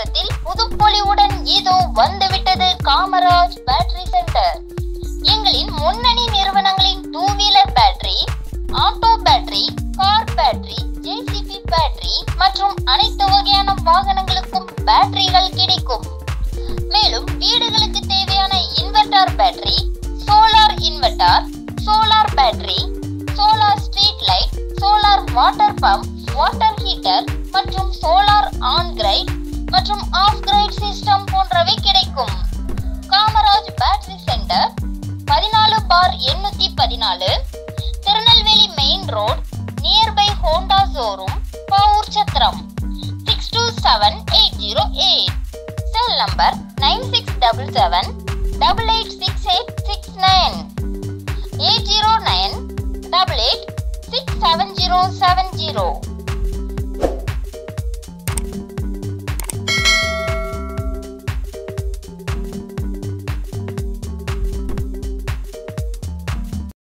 நகரத்தில் புதுப்பொலிவுடன் இதோ வந்துவிட்டது காமராஜ் பேட்டரி சென்டர் எங்களின் முன்னணி நிறுவனங்களின் two wheeler battery auto battery car battery JCB battery மற்றும் அனைத்து வகையான வாகனங்களுக்கும் பேட்டரிகள் கிடைக்கும் மேலும் வீடுகளுக்கு தேவையான inverter battery solar inverter solar battery solar street light solar water pump water heater மற்றும் சோலார் ஆன் கிரைட் மற்றும் ஆஃப் கிரைட் சிஸ்டம் போன்றவை கிடைக்கும் காமராஜ் பேட்டரி சென்டர் பதினாலு பார் எண்ணூத்தி பதினாலு Tirunelveli main road nearby Honda showroom Pavoor Chatram six two seven eight zero eight cell number nine six double seven double eight six eight six nine eight zero nine double eight six seven zero seven zero